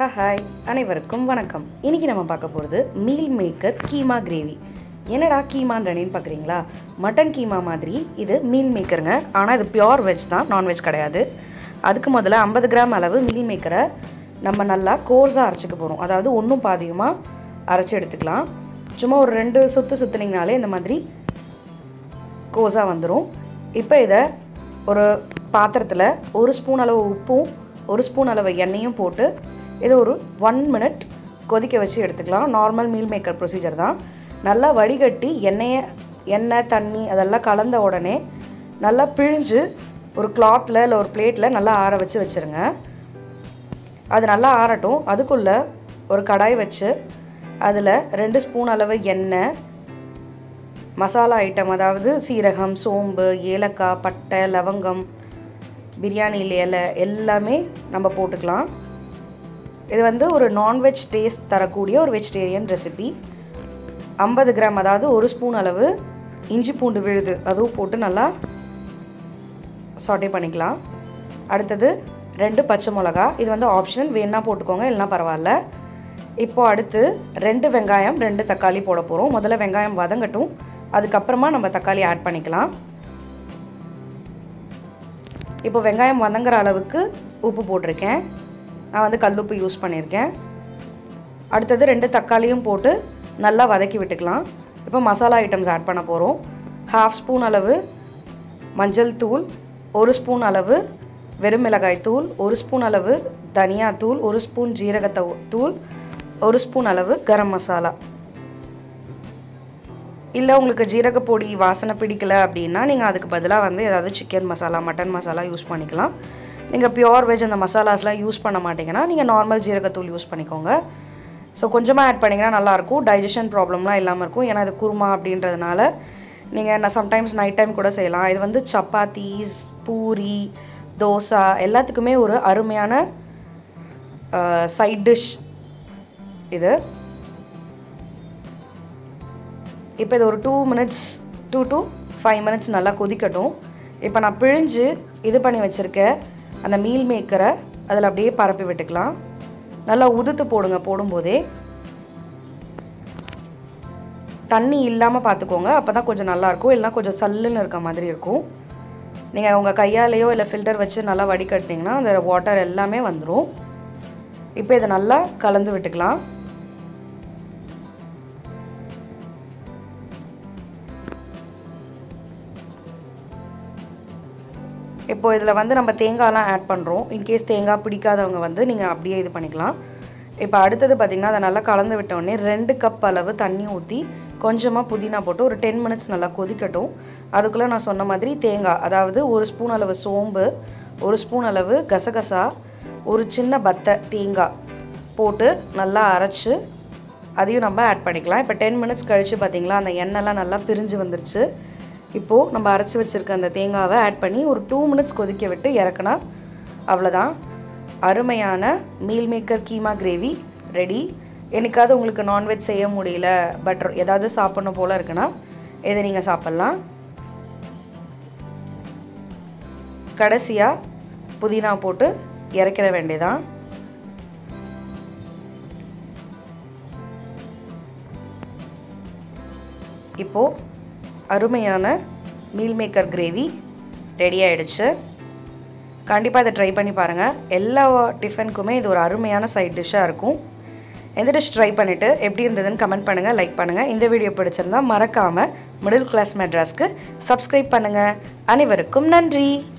hi அனைவருக்கும் வணக்கம் இன்றைக்கி நம்ம பார்க்க போகிறது மீல் மேக்கர் கீமா கிரேவி என்னடா கீமான்றனேன்னு பார்க்குறீங்களா மட்டன் கீமா மாதிரி இது மீல் மேக்கருங்க ஆனால் இது பியோர் வெஜ் தான் நான்வெஜ் கிடையாது அதுக்கு முதல்ல ஐம்பது கிராம் அளவு மீல் மேக்கரை நம்ம நல்லா கோர்ஸாக அரைச்சிக்க போகிறோம் அதாவது ஒன்றும் பாதியுமாக அரைச்சி எடுத்துக்கலாம் சும்மா ஒரு ரெண்டு சுற்று சுற்றுனீங்கனாலே இந்த மாதிரி கோஸாக வந்துடும் இப்போ இதை ஒரு பாத்திரத்தில் ஒரு ஸ்பூன் அளவு உப்பும் ஒரு ஸ்பூன் அளவு எண்ணெயும் போட்டு இதை ஒரு ஒன் மினிட் கொதிக்க வச்சு எடுத்துக்கலாம் நார்மல் மீல் மேக்கர் ப்ரொசீஜர் தான் நல்லா வடிகட்டி எண்ணெயை எண்ணெய் தண்ணி அதெல்லாம் கலந்த உடனே நல்லா பிழிஞ்சு ஒரு கிளாத்தில் இல்லை ஒரு பிளேட்டில் நல்லா ஆற வச்சு வச்சுருங்க அது நல்லா ஆறட்டும் அதுக்குள்ளே ஒரு கடாய் வச்சு அதில் ரெண்டு ஸ்பூன் அளவு எண்ணெய் மசாலா ஐட்டம் அதாவது சீரகம் சோம்பு ஏலக்காய் பட்டை லவங்கம் பிரியாணி இலை எல்லாமே நம்ம போட்டுக்கலாம் இது வந்து ஒரு நான்வெஜ் டேஸ்ட் தரக்கூடிய ஒரு வெஜிடேரியன் ரெசிபி ஐம்பது கிராம் அதாவது ஒரு ஸ்பூன் அளவு இஞ்சி பூண்டு விழுது அதுவும் போட்டு நல்லா சாட்டே பண்ணிக்கலாம் அடுத்தது ரெண்டு பச்சை மிளகா இது வந்து ஆப்ஷனல் வேணா போட்டுக்கோங்க இல்லைனா பரவாயில்ல இப்போ அடுத்து ரெண்டு வெங்காயம் ரெண்டு தக்காளி போட போகிறோம் முதல்ல வெங்காயம் வதங்கட்டும் அதுக்கப்புறமா நம்ம தக்காளி ஆட் பண்ணிக்கலாம் இப்போ வெங்காயம் வதங்குற அளவுக்கு உப்பு போட்டிருக்கேன் நான் வந்து கல்லுப்பு யூஸ் பண்ணியிருக்கேன் அடுத்தது ரெண்டு தக்காளியும் போட்டு நல்லா வதக்கி விட்டுக்கலாம் இப்போ மசாலா ஐட்டம்ஸ் ஆட் பண்ண போகிறோம் ஹாஃப் ஸ்பூன் அளவு மஞ்சள் தூள் ஒரு ஸ்பூன் அளவு வெறும் மிளகாய் தூள் ஒரு ஸ்பூன் அளவு தனியா தூள் ஒரு ஸ்பூன் ஜீரகத்த தூள் ஒரு ஸ்பூன் அளவு கரம் மசாலா இல்லை உங்களுக்கு ஜீரக பொடி வாசனை பிடிக்கல அப்படின்னா நீங்கள் அதுக்கு பதிலாக வந்து ஏதாவது chicken masala mutton masala use பண்ணிக்கலாம் நீங்கள் பியோர் வெஜ் அந்த மசாலாஸ்லாம் யூஸ் பண்ண மாட்டிங்கன்னா நீங்கள் நார்மல் ஜீரகத்தூள் யூஸ் பண்ணிக்கோங்க ஸோ கொஞ்சமாக ஆட் பண்ணிங்கன்னா நல்லாயிருக்கும் டைஜஷன் ப்ராப்ளம்லாம் இல்லாமல் இருக்கும் ஏன்னா இது குருமா அப்படின்றதுனால நீங்கள் நான் சம்டைம்ஸ் நைட் டைம் கூட செய்யலாம் இது வந்து சப்பாத்தீஸ் பூரி தோசை எல்லாத்துக்குமே ஒரு அருமையான சைட் டிஷ் இது இப்போ இது ஒரு two minutes two to five minutes நல்லா கொதிக்கட்டும் இப்போ நான் பிழிஞ்சு இது பண்ணி வச்சுருக்க அந்த மீல் மேக்கரை அதில் அப்படியே பரப்பி விட்டுக்கலாம் நல்லா உதுத்து போடுங்க போடும்போதே தண்ணி இல்லாமல் பார்த்துக்கோங்க அப்போ தான் கொஞ்சம் நல்லாயிருக்கும் இல்லைனா கொஞ்சம் சல்லுன்னு இருக்க மாதிரி இருக்கும் நீங்கள் உங்கள் கையாலேயோ இல்லை ஃபில்டர் வச்சு நல்லா வடிகட்டினீங்கன்னா அந்த வாட்டர் எல்லாமே வந்துடும் இப்போ இதை நல்லா கலந்து விட்டுக்கலாம் இப்போ இதில் வந்து நம்ம தேங்காய்லாம் ஆட் பண்ணுறோம் இன்கேஸ் தேங்காய் பிடிக்காதவங்க வந்து நீங்கள் அப்படியே இது பண்ணிக்கலாம் இப்போ அடுத்தது பார்த்திங்கன்னா அதை நல்லா கலந்து விட்டோடனே ரெண்டு கப் அளவு தண்ணி ஊற்றி கொஞ்சமாக புதினா போட்டு ஒரு டென் மினிட்ஸ் நல்லா கொதிக்கட்டும் அதுக்குள்ளே நான் சொன்ன மாதிரி தேங்காய் அதாவது ஒரு ஸ்பூன் அளவு சோம்பு ஒரு ஸ்பூன் அளவு கசகசா ஒரு சின்ன பத்தை தேங்காய் போட்டு நல்லா அரைச்சி அதையும் நம்ம ஆட் பண்ணிக்கலாம் இப்போ டென் மினிட்ஸ் கழித்து பார்த்திங்களா அந்த எண்ணெய்லாம் நல்லா பிரிஞ்சு வந்துருச்சு இப்போது நம்ம அரைச்சி வச்சுருக்க அந்த தேங்காவை ஆட் பண்ணி ஒரு டூ மினிட்ஸ் கொதிக்க விட்டு இறக்குனா அவ்வளோதான் அருமையான meal maker keema gravy ready என்னைக்காவது உங்களுக்கு நான்வெஜ் செய்ய முடியல பட் ஏதாவது சாப்பிட்ணும் போல் இருக்குன்னா இதை நீங்கள் சாப்பிட்லாம் கடைசியாக புதினா போட்டு இறக்கிற வேண்டியதான் இப்போது அருமையான மீல் மேக்கர் கிரேவி ரெடி ஆகிடுச்சு கண்டிப்பாக இதை ட்ரை பண்ணி பாருங்கள் எல்லா டிஃபனுக்குமே இது ஒரு அருமையான சைட் டிஷ்ஷாக இருக்கும் எந்த டிஷ் ட்ரை பண்ணிவிட்டு எப்படி இருந்ததுன்னு கமெண்ட் பண்ணுங்கள் லைக் பண்ணுங்கள் இந்த வீடியோ பிடிச்சிருந்தால் மறக்காமல் மிடில் கிளாஸ் மெட்ராஸ்க்கு சப்ஸ்கிரைப் பண்ணுங்கள் அனைவருக்கும் நன்றி